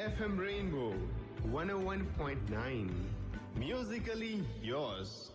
FM Rainbow 101.9. Musically yours.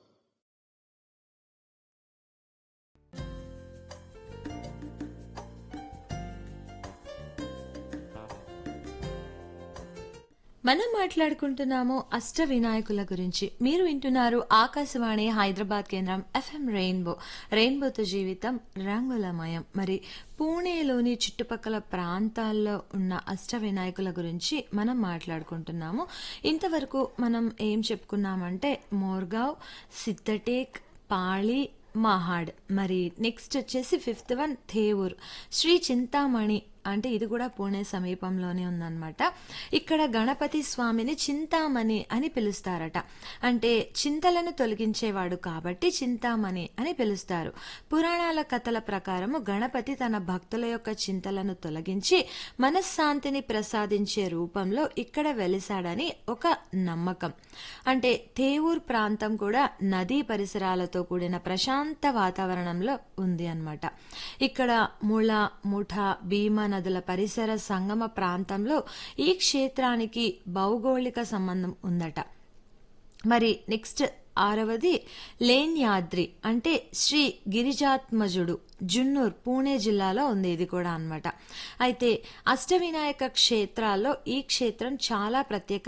మనం మాట్లాడుకుంటున్నాము అష్ట వినాయకుల గురించి మీరు వింటున్నారు ఆకాశవాణి హైదరాబాద్ కేంద్రం ఎఫ్ఎం రెయిన్బో రెయిన్బోతో జీవితం రంగులమయం మరి పూణేలోని చుట్టుపక్కల ప్రాంతాల్లో ఉన్న అష్ట వినాయకుల గురించి మనం మాట్లాడుకుంటున్నాము ఇంతవరకు మనం ఏం చెప్పుకున్నామంటే మోర్గావ్ సిద్ధటేక్ పాళి మహాడ్ మరి నెక్స్ట్ వచ్చేసి ఫిఫ్త్ వన్ థేవూర్ శ్రీ చింతామణి అంటే ఇది కూడా పూణే సమీపంలోనే ఉందన్నమాట ఇక్కడ గణపతి స్వామిని చింతామణి అని పిలుస్తారట అంటే చింతలను తొలగించేవాడు కాబట్టి చింతామణి అని పిలుస్తారు పురాణాల కథల ప్రకారము గణపతి తన భక్తుల యొక్క చింతలను తొలగించి మనశ్శాంతిని ప్రసాదించే రూపంలో ఇక్కడ వెలిసాడని ఒక నమ్మకం అంటే తేవూర్ ప్రాంతం కూడా నదీ పరిసరాలతో కూడిన ప్రశాంత వాతావరణంలో ఉంది అన్నమాట ఇక్కడ ముళ ముఠ భీమా నదుల పరిసర సంగమ ప్రాంతంలో ఈ క్షేత్రానికి భౌగోళిక సంబంధం ఉందట మరి నెక్స్ట్ ఆరవది లేన్యాద్రి అంటే శ్రీ గిరిజాత్మజుడు జున్నూర్ పూణే జిల్లాలో ఉంది ఇది కూడా అన్నమాట అయితే అష్టవినాయక క్షేత్రాల్లో ఈ క్షేత్రం చాలా ప్రత్యేక